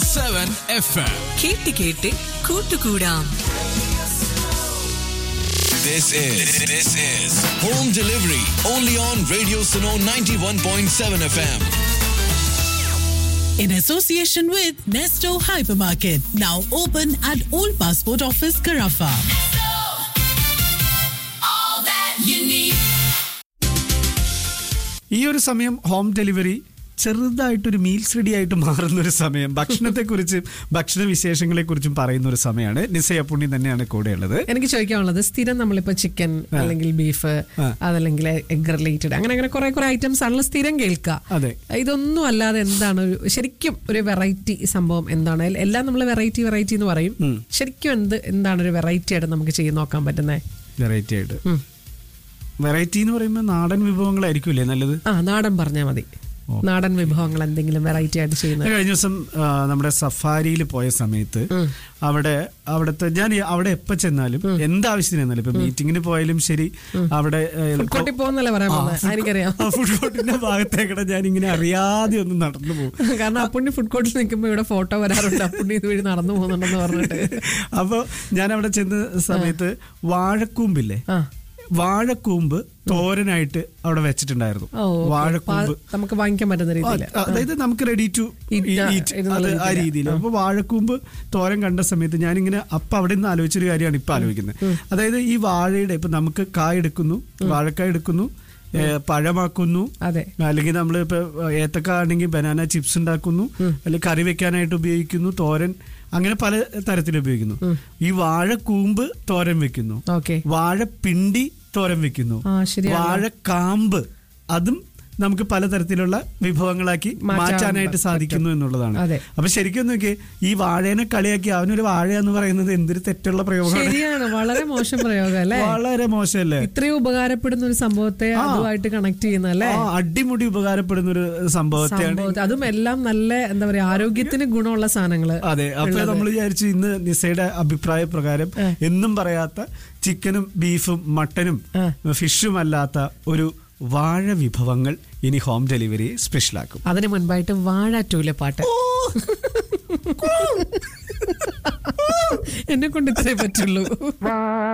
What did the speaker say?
101.7 FM. കേട്ട് കേട്ട് കൂട്ടുകൂടാം This is this is home delivery only on Radio Suno 91.7 FM. in association with Nesto Hypermarket, now open at Old Passport Office, Carafa. ഈ ഒരു സമയം home delivery ചെറുതായിട്ടൊരു meals ready ആയിട്ട് മാറുന്ന ഒരു സമയം ഭക്ഷണത്തെക്കുറിച്ചും ഭക്ഷണ വിശേഷങ്ങളെ കുറിച്ചും പറയുന്ന ഒരു സമയമാണ് നിസയ പുണ്ണി തന്നെയാണ് കൂടെയുള്ളത് എനിക്ക് ചോദിക്കാനുള്ളത് സ്ഥിരം നമ്മളിപ്പോ ചിക്കൻ അല്ലെങ്കിൽ ബീഫ് ആ. അതല്ലെങ്കിൽ എഗ് റിലേറ്റഡ് അങ്ങനെ അങ്ങനെ കുറെ കുറെ ഐറ്റംസ് ആണല്ലോ സ്ഥിരം കേൾക്കുക അതെ. ഇതൊന്നും അല്ലാതെ എന്താണ് ഒരു ശരിക്കും ഒരു വെറൈറ്റി സംഭവം എന്താണ് എൽ- എല്ലാം നമ്മൾ വെറൈറ്റി വെറൈറ്റി എന്ന് പറയും ശരിക്കും എന്ത് എന്താണ് ഒരു വെറൈറ്റി ആയിട്ട് നമുക്ക് ചെയ്ത് നോക്കാൻ പറ്റുന്നത് വെറൈറ്റി ആയിട്ട് വെറൈറ്റി എന്ന് പറയുമ്പോൾ നാടൻ വിഭവങ്ങളായിരിക്കില്ലേ നല്ലത് ആ നാടൻ പറഞ്ഞാൽ മതി നാടൻ വിഭവങ്ങൾ എന്തെങ്കിലും വെറൈറ്റി ആയിട്ട് ചെയ്യുന്നത് ഞാൻ കഴിഞ്ഞ ദിവസം ആ, നമ്മുടെ സഫാരിയിൽ പോയ സമയത്ത് അവിടെ അവിടുത്തെ ഞാൻ ഈ- അവിടെ എപ്പോ ചെന്നാലും എന്താവശ്യത്തിന് ചെന്നാലും ഇപ്പൊ മീറ്റിങ്ങിന് പോയാലും ശരി അവിടെ ഫുഡ് കോർട്ടിൽ പോകുന്നല്ലേ പറയാൻ പോകുന്നത് എനിക്കറിയാം ഫുഡ് കോർട്ടിന്റെ ഭാഗത്തേക്കടെ ഞാൻ ഇങ്ങനെ അറിയാതെ ഒന്ന് നടന്നു പോകും കാരണം അപ്പുണ്ണി ഫുഡ് കോർട്ടിൽ നിൽക്കുമ്പോൾ ഇവിടെ ഫോട്ടോ വരാറുണ്ട് അപ്പുണ്ണി ഇതുവഴി നടന്നു പോകുന്നുണ്ടെന്ന് പറഞ്ഞിട്ട് അപ്പൊ ഞാൻ അവിടെ ചെന്ന സമയത്ത് വാഴക്കൂമ്പില്ലേ ആ. വാഴക്കൂമ്പ് തോരനായിട്ട് അവിടെ വെച്ചിട്ടുണ്ടായിരുന്നു ഓ, ഓക്കേ. വാഴക്കൂമ്പ് പാ- നമുക്ക് വാങ്ങിക്കാൻ പറ്റുന്ന രീതിയിൽ ആ, അതായത് നമുക്ക് റെഡി ടു Eat, ആ, ഇരുന്നുള്ള അത് ആ രീതിയില്. രീതിയിൽ അപ്പൊ വാഴക്കൂമ്പ് തോരൻ കണ്ട സമയത്ത് ഞാനിങ്ങനെ അപ്പൊ അവിടെ നിന്ന് ആലോചിച്ചൊരു കാര്യമാണ് ഇപ്പൊ ആലോചിക്കുന്നത് അതായത് ഈ വാഴയുടെ ഇപ്പൊ നമുക്ക് കായ എടുക്കുന്നു വാഴക്കായ എടുക്കുന്നു ഏ, പഴമാക്കുന്നു അതെ അല്ലെങ്കിൽ നമ്മൾ ഇപ്പൊ ഏത്തക്ക ആണെങ്കിൽ ബനാന ചിപ്സ് ഉണ്ടാക്കുന്നു അല്ലെങ്കിൽ കറി വെക്കാനായിട്ട് ഉപയോഗിക്കുന്നു തോരൻ അങ്ങനെ പല തരത്തിൽ ഉപയോഗിക്കുന്നു ഈ വാഴക്കൂമ്പ് തോരൻ വെക്കുന്നു ഓക്കെ വാഴപ്പിണ്ടി തോരൻ വെക്കുന്നു ആ, ശരിയാണ്. വാഴക്കാമ്പ് അതും നമുക്ക് പലതരത്തിലുള്ള വിഭവങ്ങളാക്കി മാറ്റാൻ മാറ്റാനായിട്ട് പറ്റും. സാധിക്കുന്നു എന്നുള്ളതാണ് അതെ. അപ്പൊ ശരിക്കും നോക്കിയേ ഈ വാഴേനെ കളിയാക്കി അവനൊരു വാഴ എന്ന് പറയുന്നത് എന്തൊരു തെറ്റുള്ള പ്രയോഗമാണ് ശരിയാണ് വളരെ മോശം പ്രയോഗം അല്ലേ വളരെ മോശമല്ലേ ഇത്രയും ഉപകാരപ്പെടുന്ന ഒരു സംഭവത്തെ ആ. അതുമായിട്ട് കണക്ട് ചെയ്യുന്ന അല്ലേ ആ, അടിമുടി ഉപകാരപ്പെടുന്ന ഒരു സംഭവത്തെയാണ് സംഭവത്തെ അതും എല്ലാം നല്ല എന്താ പറയാ ആരോഗ്യത്തിന് ഗുണമുള്ള സാധനങ്ങള് അതെ അപ്പൊ നമ്മൾ വിചാരിച്ചു ഇന്ന് നിസയുടെ അഭിപ്രായ പ്രകാരം എന്നും പറയാത്ത ചിക്കനും ബീഫും മട്ടനും ഫിഷും അല്ലാത്ത ഒരു വാഴ വിഭവങ്ങൾ ഇനി ഹോം ഡെലിവറി സ്പെഷ്യലാക്കും അതിന് മുൻപായിട്ട് വാഴാറ്റൂലെ പാട്ട് എന്നെ കൊണ്ട് ഇത്രേ പറ്റുള്ളൂ